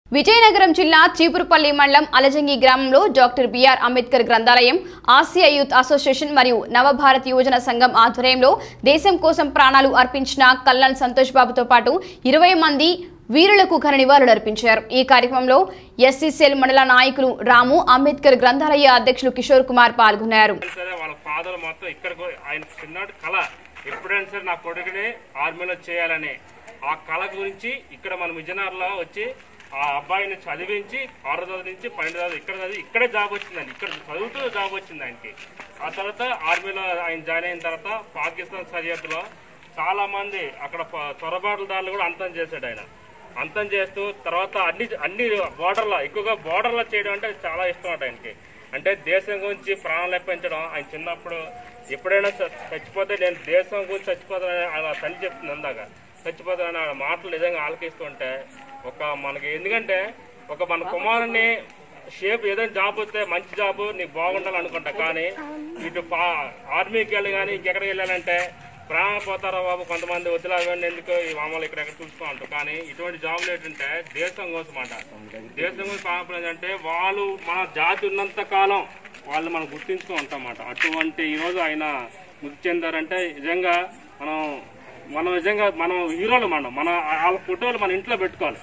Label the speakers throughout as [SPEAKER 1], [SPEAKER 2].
[SPEAKER 1] విజయనగరం జిల్లా చీపురుపల్లి మండలం అలజంగి గ్రామంలో డాక్టర్ బిఆర్ అంబేద్కర్ గ్రంథాలయం ఆసియా యూత్ అసోసియేషన్ మరియు నవభారత్ యువజన సంఘం ఆధ్వర్యంలో దేశం కోసం ప్రాణాలు అర్పించిన కల్లాన్ సంతోష్ బాబుతో పాటు ఇరవై మంది వీరులకు ఘన నివాళులు అర్పించారు ఈ కార్యక్రమంలో ఎస్సీసీఎల్ మండల నాయకులు రాము అంబేద్కర్ గ్రంథాలయ అధ్యక్షులు కిషోర్ కుమార్ పాల్గొన్నారు
[SPEAKER 2] సరే వాళ్ళ ఫాదర్ మొత్తం ఇక్కడికి ఆయన చిన్నటి కళ ఎప్పుడైనా సరే నా కొడుకుని ఆర్మీలో చేయాలని ఆ కళ గురించి ఇక్కడ మన విజయనగరంలో వచ్చి ఆ అబ్బాయిని చదివించి ఆరో తరగతి నుంచి పన్నెండు తరగతి ఇక్కడ చదివి ఇక్కడే జాబ్ వచ్చిందండి ఇక్కడ చదువుతూ జాబ్ వచ్చింది ఆయనకి ఆ తర్వాత ఆర్మీలో ఆయన జాయిన్ అయిన తర్వాత పాకిస్తాన్ సరిహద్దులో చాలా మంది అక్కడ ప- చొరబాటుదారులు కూడా అంతం చేశాడు ఆయన అంతం చేస్తూ తర్వాత అన్ని అన్ని బోర్డర్లో ఎక్కువగా బోర్డర్లో చేయడం అంటే చాలా ఇష్టం అట ఆయనకి అంటే దేశం గురించి ప్రాణాలు అర్పించడం ఆయన చిన్నప్పుడు ఎప్పుడైనా చ- చచ్చిపోతే నేను దేశం గురించి చచ్చిపోతానని అలా తల్లి చెప్తుంది అందాక చచ్చిపోతానని ఆ మాటలు నిజంగా ఆలకిస్తుంటే ఒక మనకి ఎందుకంటే ఒక మన కుమారుని షేప్ ఏదైనా జాబ్ వస్తే మంచి జాబ్ నీకు బాగుండాలి అనుకుంటా కానీ ఇటు పా ఆర్మీకి వెళ్ళి కానీ ఇంకెక్కడికి వెళ్ళాలంటే ప్రాణాలు పోతారా బాబు కొంతమంది వదిలేవండి ఎందుకు ఈ మామూలు ఇక్కడ ఎక్కడ చూసుకో కానీ ఇటువంటి జాబులు ఏంటంటే దేశం కోసం అంట దేశం కోసం ప్రాణం అంటే వాళ్ళు మన జాతి ఉన్నంత కాలం వాళ్ళు మనం గుర్తించుకో ఉంటామన్నమాట అటువంటి ఈరోజు ఆయన మృతి చెందారంటే నిజంగా మనం మనం నిజంగా మనం హీరోలు మనం మన వాళ్ళ ఫోటోలు మన ఇంట్లో పెట్టుకోవాలి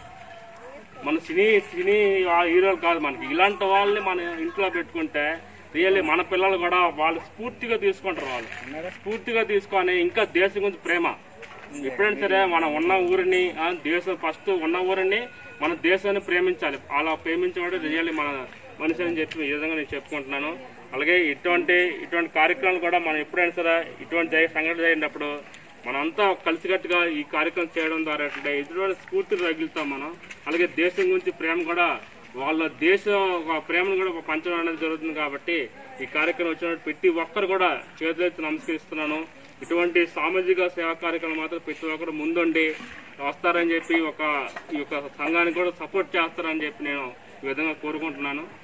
[SPEAKER 2] మన సినీ సినీ ఆ హీరోలు కాదు మనకి ఇలాంటి వాళ్ళని మన ఇంట్లో పెట్టుకుంటే రియల్లీ మన పిల్లలు కూడా వాళ్ళు స్ఫూర్తిగా తీసుకుంటారు వాళ్ళు స్ఫూర్తిగా తీసుకొని ఇంకా దేశం గురించి ప్రేమ ఎప్పుడైనా సరే మనం ఉన్న ఊరిని ఆ, దేశం ఫస్ట్ ఉన్న ఊరిని మన దేశాన్ని ప్రేమించాలి అలా ప్రేమించడం రియల్లీ మన మనిషి అని చెప్పి ఈ విధంగా నేను చెప్పుకుంటున్నాను అలాగే ఇటువంటి ఇటువంటి కార్యక్రమాలు కూడా మనం ఎప్పుడైనా సరే ఇటువంటి జరి- సంఘటన జరిగినప్పుడు మనంతా కలిసికట్టుగా ఈ కార్యక్రమం చేయడం ద్వారా ఏంటంటే ఎదుటి స్ఫూర్తి తగిలుతాం మనం అలాగే దేశం గురించి ప్రేమ కూడా వాళ్ళ దేశ ఒక ప్రేమను కూడా పంచడం అనేది జరుగుతుంది కాబట్టి ఈ కార్యక్రమం వచ్చిన ప్రతి ఒక్కరు కూడా చేతులెత్తి నమస్కరిస్తున్నాను ఇటువంటి సామాజిక సేవా కార్యక్రమం మాత్రం ప్రతి ఒక్కరు ముందుండి వస్తారని చెప్పి ఒక ఈ యొక్క సంఘానికి కూడా సపోర్ట్ చేస్తారని చెప్పి నేను ఈ విధంగా కోరుకుంటున్నాను